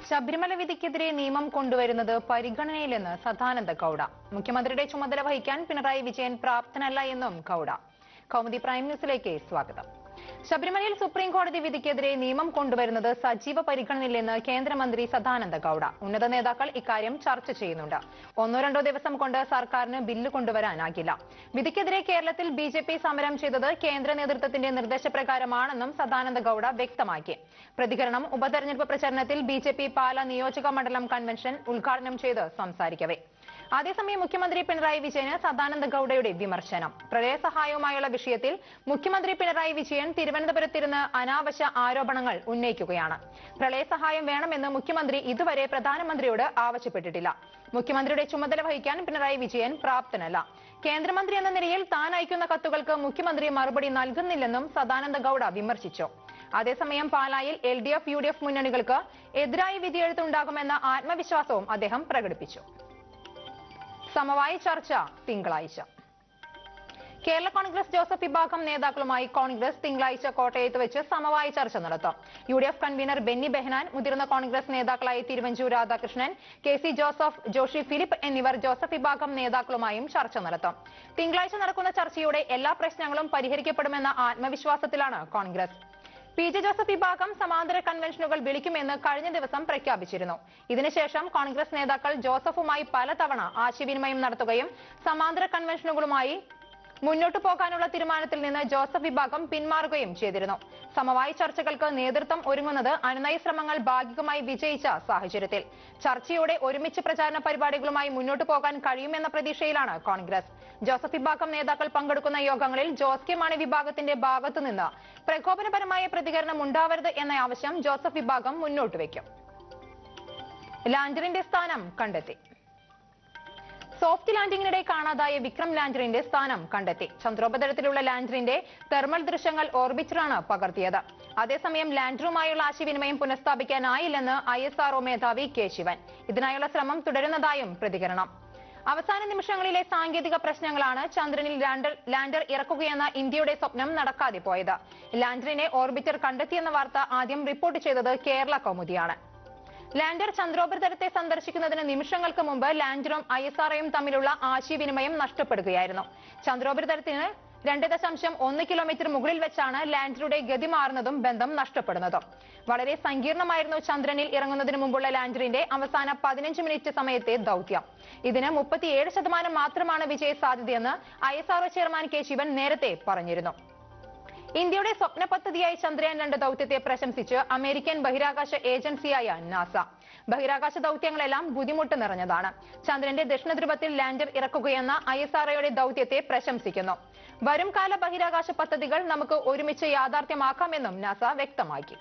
ശബരിമല വിധിക്കെതിരെ നിയമം കൊണ്ടുവരുന്നത് പരിഗണനയിലെന്ന് സദാനന്ദ ഗൌഡ മുഖ്യമന്ത്രിയുടെ ചുമതല വഹിക്കാൻ പിണറായി വിജയൻ പ്രാപ്തനല്ല എന്നും ഗൌഡ കൗമുദി പ്രൈം ന്യൂസിലേക്ക് സ്വാഗതം ശബരിമലയിൽ സുപ്രീം കോടതി വിധിക്കെതിരെ നിയമം കൊണ്ടുവരുന്നത് സജീവ പരിഗണനയിലെന്ന് കേന്ദ്രമന്ത്രി സദാനന്ദ ഗൌഡ ഉന്നത നേതാക്കൾ ഇക്കാര്യം ചർച്ച ചെയ്യുന്നുണ്ട് ഒന്നോ രണ്ടോ ദിവസം കൊണ്ട് സർക്കാരിന് ബില്ല് കൊണ്ടുവരാനാകില്ല വിധിക്കെതിരെ കേരളത്തിൽ ബി ജെ പി സമരം ചെയ്തത് കേന്ദ്ര നേതൃത്വത്തിന്റെ നിർദ്ദേശപ്രകാരമാണെന്നും സദാനന്ദ ഗൌഡ വ്യക്തമാക്കി പ്രതികരണം ഉപതെരഞ്ഞെടുപ്പ് പ്രചരണത്തിൽ ബി ജെ പി പാല നിയോജക മണ്ഡലം കൺവെൻഷൻ ഉദ്ഘാടനം ചെയ്ത് സംസാരിക്കവെ അതേസമയം മുഖ്യമന്ത്രി പിണറായി വിജയന് സദാനന്ദ ഗൌഡയുടെ വിമർശനം പ്രളയ സഹായവുമായുള്ള വിഷയത്തിൽ മുഖ്യമന്ത്രി പിണറായി വിജയൻ തിരുവനന്തപുരത്തിരുന്ന് അനാവശ്യ ആരോപണങ്ങൾ ഉന്നയിക്കുകയാണ് പ്രളയ സഹായം വേണമെന്ന് മുഖ്യമന്ത്രി ഇതുവരെ പ്രധാനമന്ത്രിയോട് ആവശ്യപ്പെട്ടിട്ടില്ല മുഖ്യമന്ത്രിയുടെ ചുമതല വഹിക്കാൻ പിണറായി വിജയൻ പ്രാപ്തനല്ല കേന്ദ്രമന്ത്രി എന്ന നിലയിൽ താൻ അയക്കുന്ന കത്തുകൾക്ക് മുഖ്യമന്ത്രി മറുപടി നൽകുന്നില്ലെന്നും സദാനന്ദ ഗൌഡ വിമർശിച്ചു അതേസമയം പാലായിൽ L D F U D F മുന്നണികൾക്ക് എതിരായി വിധിയെഴുത്തുണ്ടാകുമെന്ന ആത്മവിശ്വാസവും അദ്ദേഹം പ്രകടിപ്പിച്ചു സമവായ ചർച്ച തിങ്കളാഴ്ച കേരള കോൺഗ്രസ് ജോസഫ് വിഭാഗം നേതാക്കളുമായി കോൺഗ്രസ് തിങ്കളാഴ്ച കോട്ടയത്ത് വെച്ച് സമവായ ചർച്ച നടത്തും U D F convener Benny Behanan മുതിർന്ന കോൺഗ്രസ് നേതാക്കളായ തിരുവഞ്ചൂർ രാധാകൃഷ്ണൻ കെ സി ജോസഫ് ജോഷി ഫിലിപ്പ് എന്നിവർ ജോസഫ് വിഭാഗം നേതാക്കളുമായും ചർച്ച നടത്തും തിങ്കളാഴ്ച നടക്കുന്ന ചർച്ചയോടെ എല്ലാ പ്രശ്നങ്ങളും പരിഹരിക്കപ്പെടുമെന്ന ആത്മവിശ്വാസത്തിലാണ് കോൺഗ്രസ് പി ജെ ജോസഫ് വിഭാഗം സമാന്തര കൺവെൻഷനുകൾ വിളിക്കുമെന്ന് കഴിഞ്ഞ ദിവസം പ്രഖ്യാപിച്ചിരുന്നു ഇതിനുശേഷം കോൺഗ്രസ് നേതാക്കൾ ജോസഫുമായി പലതവണ ആശയവിനിമയം നടത്തുകയും സമാന്തര കൺവെൻഷനുകളുമായി മുന്നോട്ടു പോകാനുള്ള തീരുമാനത്തിൽ നിന്ന് ജോസഫ് വിഭാഗം പിന്മാറുകയും ചെയ്തിരുന്നു സമവായ ചർച്ചകൾക്ക് നേതൃത്വം ഒരുങ്ങുന്നത് അനുനയ ശ്രമങ്ങൾ ഭാഗികമായി വിജയിച്ച സാഹചര്യത്തിൽ ചർച്ചയോടെ ഒരുമിച്ച് പ്രചാരണ പരിപാടികളുമായി മുന്നോട്ടു പോകാൻ കഴിയുമെന്ന പ്രതീക്ഷയിലാണ് കോൺഗ്രസ് ജോസഫ് വിഭാഗം നേതാക്കൾ പങ്കെടുക്കുന്ന യോഗങ്ങളിൽ ജോസ് കെ മാണി വിഭാഗത്തിന്റെ ഭാഗത്തുനിന്ന് പ്രകോപനപരമായ പ്രതികരണം ഉണ്ടാവരുത് എന്ന ആവശ്യം ജോസഫ് വിഭാഗം മുന്നോട്ട് വയ്ക്കും ലാൻഡറിന്റെ സ്ഥാനം കണ്ടെത്തി സോഫ്റ്റ് ലാൻഡിങ്ങിനിടെ കാണാതായ വിക്രം ലാൻഡറിന്റെ സ്ഥാനം കണ്ടെത്തി ചന്ദ്രോപതലത്തിലുള്ള ലാൻഡറിന്റെ തെർമൽ ദൃശ്യങ്ങൾ ഓർബിറ്ററാണ് പകർത്തിയത് അതേസമയം ലാൻഡറുമായുള്ള ആശയവിനിമയം പുനഃസ്ഥാപിക്കാനായില്ലെന്ന് ഐ എസ് ആർഒ മേധാവി കെ ശിവൻ ഇതിനായുള്ള ശ്രമം തുടരുന്നതായും പ്രതികരണം അവസാന നിമിഷങ്ങളിലെ സാങ്കേതിക പ്രശ്നങ്ങളാണ് ചന്ദ്രനിൽ ലാൻഡർ ലാൻഡർ ഇറക്കുകയെന്ന ഇന്ത്യയുടെ സ്വപ്നം നടക്കാതെ പോയത് ലാൻഡറിനെ ഓർബിറ്റർ കണ്ടെത്തിയെന്ന വാർത്ത ആദ്യം റിപ്പോർട്ട് ചെയ്തത് കേരള കൗമുദിയാണ് ലാൻഡർ ചന്ദ്രോപരിതലത്തെ സന്ദർശിക്കുന്നതിന് നിമിഷങ്ങൾക്ക് മുമ്പ് ലാൻഡറും ഐ എസ് ആർഒയും തമ്മിലുള്ള ആശയവിനിമയം നഷ്ടപ്പെടുകയായിരുന്നു ചന്ദ്രോപരിതലത്തിന് രണ്ട് ദശാംശം ഒന്ന് കിലോമീറ്റർ മുകളിൽ വെച്ചാണ് ലാൻഡറുടെ ഗതി മാറുന്നതും ബന്ധം നഷ്ടപ്പെടുന്നതും വളരെ സങ്കീർണമായിരുന്നു ചന്ദ്രനിൽ ഇറങ്ങുന്നതിന് മുമ്പുള്ള ലാൻഡറിന്റെ അവസാന പതിനഞ്ച് മിനിറ്റ് സമയത്തെ ദൌത്യം ഇതിന് മുപ്പത്തിയേഴ് ശതമാനം മാത്രമാണ് വിജയ സാധ്യതയെന്ന് I S R O chairman K Sivan നേരത്തെ പറഞ്ഞിരുന്നു ഇന്ത്യയുടെ സ്വപ്ന പദ്ധതിയായി ചന്ദ്രയാൻ രണ്ട് ദൌത്യത്തെ പ്രശംസിച്ച് അമേരിക്കൻ ബഹിരാകാശ ഏജൻസിയായ നാസ ബഹിരാകാശ ദൌത്യങ്ങളെല്ലാം ബുദ്ധിമുട്ട് നിറഞ്ഞതാണ് ചന്ദ്രന്റെ ദക്ഷിണ ധ്രുവത്തിൽ ലാൻഡർ ഇറക്കുകയെന്ന ഐ എസ് ആർഒയുടെ ദൌത്യത്തെ പ്രശംസിക്കുന്നു വരും കാല ബഹിരാകാശ പദ്ധതികൾ നമുക്ക് ഒരുമിച്ച് യാഥാർത്ഥ്യമാക്കാമെന്നും നാസ വ്യക്തമാക്കി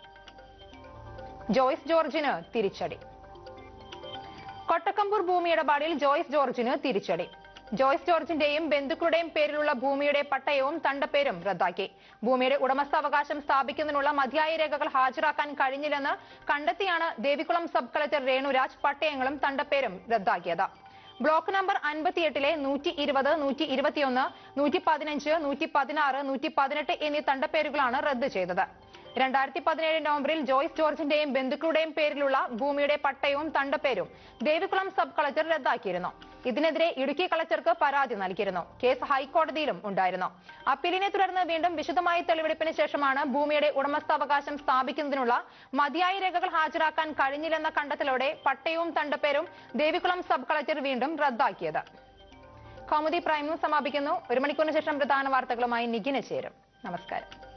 ജോയ്സ് ജോർജിന് തിരിച്ചടി കൊട്ടക്കമ്പൂർ ഭൂമി ഇടപാടിൽ ജോയ്സ് ജോർജിന് തിരിച്ചടി ജോയ്സ് ജോർജിന്റെയും ബന്ധുക്കളുടെയും പേരിലുള്ള ഭൂമിയുടെ പട്ടയവും തണ്ടപ്പേരും റദ്ദാക്കി ഭൂമിയുടെ ഉടമസ്ഥാവകാശം സ്ഥാപിക്കുന്നതിനുള്ള മതിയായ രേഖകൾ ഹാജരാക്കാൻ കഴിഞ്ഞില്ലെന്ന് കണ്ടെത്തിയാണ് ദേവികുളം സബ് കളക്ടർ രേണുരാജ് പട്ടയങ്ങളും തണ്ടപ്പേരും റദ്ദാക്കിയത് ബ്ലോക്ക് നമ്പർ അൻപത്തിയെട്ടിലെ നൂറ്റി ഇരുപത് നൂറ്റി ഇരുപത്തിയൊന്ന് നൂറ്റി പതിനഞ്ച് നൂറ്റി പതിനാറ് നൂറ്റി പതിനെട്ട് എന്നീ തണ്ടപ്പേരുകളാണ് റദ്ദ് ചെയ്തത് രണ്ടായിരത്തി പതിനേഴ് നവംബറിൽ ജോയ്സ് ജോർജിന്റെയും ബന്ധുക്കളുടെയും പേരിലുള്ള ഭൂമിയുടെ പട്ടയവും തണ്ടപ്പേരും ദേവികുളം സബ് കളക്ടർ റദ്ദാക്കിയിരുന്നു ഇതിനെതിരെ ഇടുക്കി കളക്ടർക്ക് പരാതി നൽകിയിരുന്നു കേസ് ഹൈക്കോടതിയിലും ഉണ്ടായിരുന്നു അപ്പീലിനെ തുടർന്ന് വീണ്ടും വിശദമായ തെളിവെടുപ്പിന് ശേഷമാണ് ഭൂമിയുടെ ഉടമസ്ഥാവകാശം സ്ഥാപിക്കുന്നതിനുള്ള മതിയായ രേഖകൾ ഹാജരാക്കാൻ കഴിഞ്ഞില്ലെന്ന കണ്ടെത്തലോടെ പട്ടയവും തണ്ടപ്പേരും ദേവികുളം സബ് കളക്ടർ വീണ്ടും റദ്ദാക്കിയത് കൗമുദി പ്രൈം ന്യൂസ് സമാപിക്കുന്നു ഒരു മണിക്കൂറിന് ശേഷം പ്രധാന വാർത്തകളുമായി നിഖിന ചേരും നമസ്കാരം